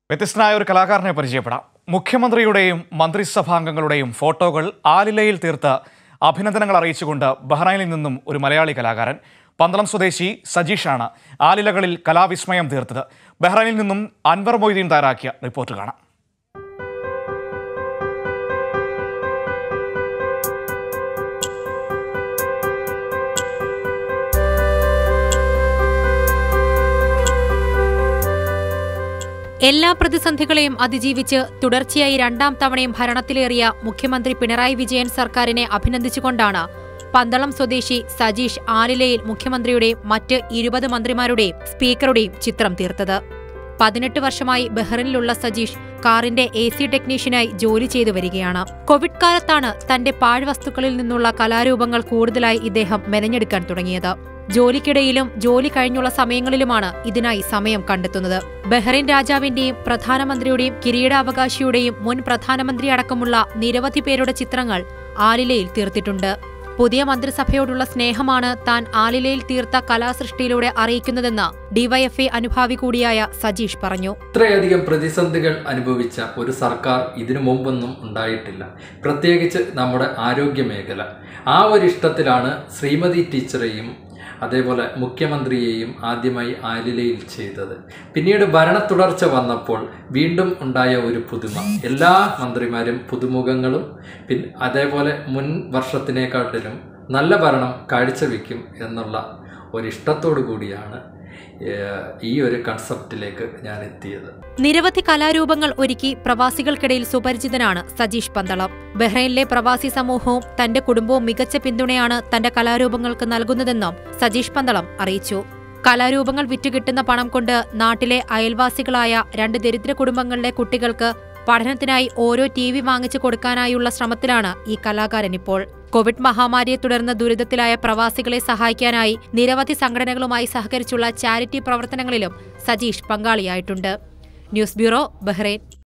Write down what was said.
വ്യത്യസ്തനായ ഒരു കലാകാരനെ പരിചയപ്പെടാം മുഖ്യമന്ത്രിയുടെയും മന്ത്രിസഭാംഗങ്ങളുടെയും ഫോട്ടോകൾ ആലിലയിൽ തീർത്ത് അഭിനന്ദനങ്ങൾ അറിയിച്ചുകൊണ്ട് ബഹ്റൈനിൽ നിന്നും ഒരു മലയാളി കലാകാരൻ പന്തളം സ്വദേശി സജീഷാണ് ആലിലകളിൽ കലാവിസ്മയം തീർത്തത് ബഹ്റൈനിൽ നിന്നും അൻവർ മൊയ്തീൻ തയ്യാറാക്കിയ റിപ്പോർട്ട് കാണാം എല്ലാ പ്രതിസന്ധികളെയും അതിജീവിച്ച് തുടർച്ചയായി രണ്ടാം തവണയും ഭരണത്തിലേറിയ മുഖ്യമന്ത്രി പിണറായി വിജയൻ സർക്കാരിനെ അഭിനന്ദിച്ചുകൊണ്ടാണ് പന്തളം സ്വദേശി സജീഷ് ആലിലയിൽ മുഖ്യമന്ത്രിയുടെയും മറ്റ് ഇരുപത് മന്ത്രിമാരുടെയും സ്പീക്കറുടെയും ചിത്രം തീർത്തത് പതിനെട്ട് വർഷമായി ബഹ്റിനിലുള്ള സജീഷ് കാറിന്റെ എ സി ടെക്നീഷ്യനായി ജോലി ചെയ്തു വരികയാണ് കോവിഡ് കാലത്താണ് തന്റെ പാഴ്വസ്തുക്കളിൽ നിന്നുള്ള കലാരൂപങ്ങൾ കൂടുതലായി ഇദ്ദേഹം മെനഞ്ഞെടുക്കാൻ തുടങ്ങിയത് ജോലിക്കിടയിലും ജോലി കഴിഞ്ഞുള്ള സമയങ്ങളിലുമാണ് ഇതിനായി സമയം കണ്ടെത്തുന്നത് ബഹ്റൈൻ രാജാവിന്റെയും പ്രധാനമന്ത്രിയുടെയും കിരീടാവകാശിയുടെയും മുൻ പ്രധാനമന്ത്രി അടക്കമുള്ള നിരവധി പേരുടെ ചിത്രങ്ങൾ ആലിലയിൽ തീർത്തിട്ടുണ്ട് പുതിയ മന്ത്രിസഭയോടുള്ള സ്നേഹമാണ് താൻ ആലിലയിൽ തീർത്ത കലാസൃഷ്ടിയിലൂടെ അറിയിക്കുന്നതെന്ന് ഡിവൈഎഫ്ഐ അനുഭാവി കൂടിയായ സജീഷ് പറഞ്ഞു ഇത്രയധികം പ്രതിസന്ധികൾ അനുഭവിച്ച ഒരു സർക്കാർ ഇതിനു മുമ്പൊന്നും ഉണ്ടായിട്ടില്ല പ്രത്യേകിച്ച് നമ്മുടെ ആരോഗ്യ മേഖല ആ ഒരു ഇഷ്ടത്തിലാണ് ശ്രീമതി ടീച്ചറെയും അതേപോലെ മുഖ്യമന്ത്രിയെയും ആദ്യമായി ആലിലയിൽ ചെയ്തത് പിന്നീട് ഭരണ തുടർച്ച വന്നപ്പോൾ വീണ്ടും ഉണ്ടായ ഒരു പുതുമ എല്ലാ മന്ത്രിമാരും പുതുമുഖങ്ങളും പിൻ അതേപോലെ മുൻ വർഷത്തിനെക്കാട്ടിലും നല്ല ഭരണം കാഴ്ചവെക്കും എന്നുള്ള ഒരിഷ്ടത്തോടു കൂടിയാണ് ഏഹ്, ഈ ഒരു കൺസെപ്റ്റിലേക്ക് ഞാൻ എത്തിയത് നിരവധി കലാരൂപങ്ങൾ ഒരുക്കി പ്രവാസികൾക്കിടയിൽ സുപരിചിതനാണ് സജീഷ് പന്തളം ബഹ്റൈനിലെ പ്രവാസി സമൂഹവും തന്റെ കുടുംബവും മികച്ച പിന്തുണയാണ് തന്റെ കലാരൂപങ്ങൾക്ക് നൽകുന്നതെന്നും സജീഷ് പന്തളം അറിയിച്ചു കലാരൂപങ്ങൾ വിറ്റുകിട്ടുന്ന പണം കൊണ്ട് നാട്ടിലെ അയൽവാസികളായ രണ്ട് ദരിദ്ര കുടുംബങ്ങളിലെ കുട്ടികൾക്ക് പഠനത്തിനായി ഓരോ ടി വി വാങ്ങിച്ചു കൊടുക്കാനായുള്ള ശ്രമത്തിലാണ് ഈ കലാകാരൻ ഇപ്പോൾ കോവിഡ് മഹാമാരിയെ തുടർന്ന് ദുരിതത്തിലായ പ്രവാസികളെ സഹായിക്കാനായി നിരവധി സംഘടനകളുമായി സഹകരിച്ചുള്ള ചാരിറ്റി പ്രവർത്തനങ്ങളിലും സജീഷ് പങ്കാളിയായിട്ടുണ്ട് ന്യൂസ് ബ്യൂറോ ബഹ്റൈൻ